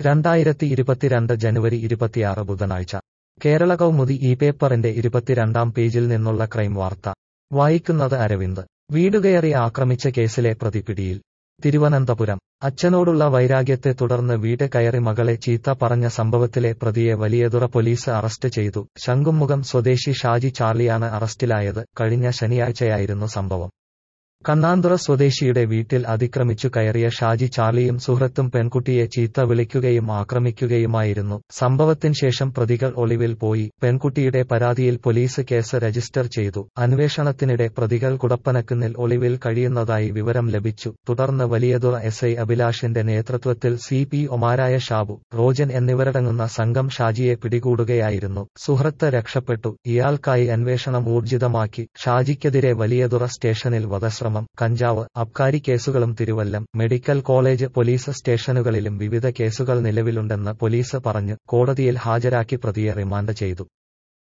രണ്ടായിരത്തി ഇരുപത്തിരണ്ട് ജനുവരി ഇരുപത്തിയാറ് ബുധനാഴ്ച കേരള കൗമുദി ഈ പേപ്പറിന്റെ ഇരുപത്തിരണ്ടാം പേജിൽ നിന്നുള്ള ക്രൈം വാർത്ത വായിക്കുന്നത് അരവിന്ദ് വീടുകയറി ആക്രമിച്ച കേസിലെ പ്രതി പിടിയിൽ തിരുവനന്തപുരം അച്ഛനോടുള്ള വൈരാഗ്യത്തെ തുടർന്ന് വീട് കയറി മകളെ ചീത്ത പറഞ്ഞ സംഭവത്തിലെ പ്രതിയെ വലിയതുറ പോലീസ് അറസ്റ്റ് ചെയ്തു ശംഖുമുഖം സ്വദേശി ഷാജി ചാർലിയാണ് അറസ്റ്റിലായത് കഴിഞ്ഞ ശനിയാഴ്ചയായിരുന്നു സംഭവം കണ്ണാന്തുറ സ്വദേശിയുടെ വീട്ടിൽ അതിക്രമിച്ചു കയറിയ ഷാജി ചാർലിയും സുഹൃത്തും പെൺകുട്ടിയെ ചീത്ത വിളിക്കുകയും ആക്രമിക്കുകയുമായിരുന്നു സംഭവത്തിന് ശേഷം പ്രതികൾ ഒളിവിൽ പോയി പെൺകുട്ടിയുടെ പരാതിയിൽ പോലീസ് കേസ് രജിസ്റ്റർ ചെയ്തു അന്വേഷണത്തിനിടെ പ്രതികൾ കുടപ്പനക്കുന്നിൽ ഒളിവിൽ കഴിയുന്നതായി വിവരം ലഭിച്ചു തുടർന്ന് വലിയതുറ എസ് ഐ അഭിലാഷിന്റെ നേതൃത്വത്തിൽ സി പി ഒമാരായ ഷാബു റോജൻ എന്നിവരടങ്ങുന്ന സംഘം ഷാജിയെ പിടികൂടുകയായിരുന്നു സുഹൃത്ത് രക്ഷപ്പെട്ടു ഇയാൾക്കായി അന്വേഷണം ഊർജിതമാക്കി ഷാജിക്കെതിരെ വലിയതുറ സ്റ്റേഷനിൽ വധശ്രമം ശ്രമം കഞ്ചാവ് അബ്കാരി കേസുകളും തിരുവല്ലം മെഡിക്കൽ കോളേജ് പോലീസ് സ്റ്റേഷനുകളിലും വിവിധ കേസുകൾ നിലവിലുണ്ടെന്ന് പോലീസ് പറഞ്ഞു കോടതിയിൽ ഹാജരാക്കി പ്രതിയെ റിമാൻഡ് ചെയ്തു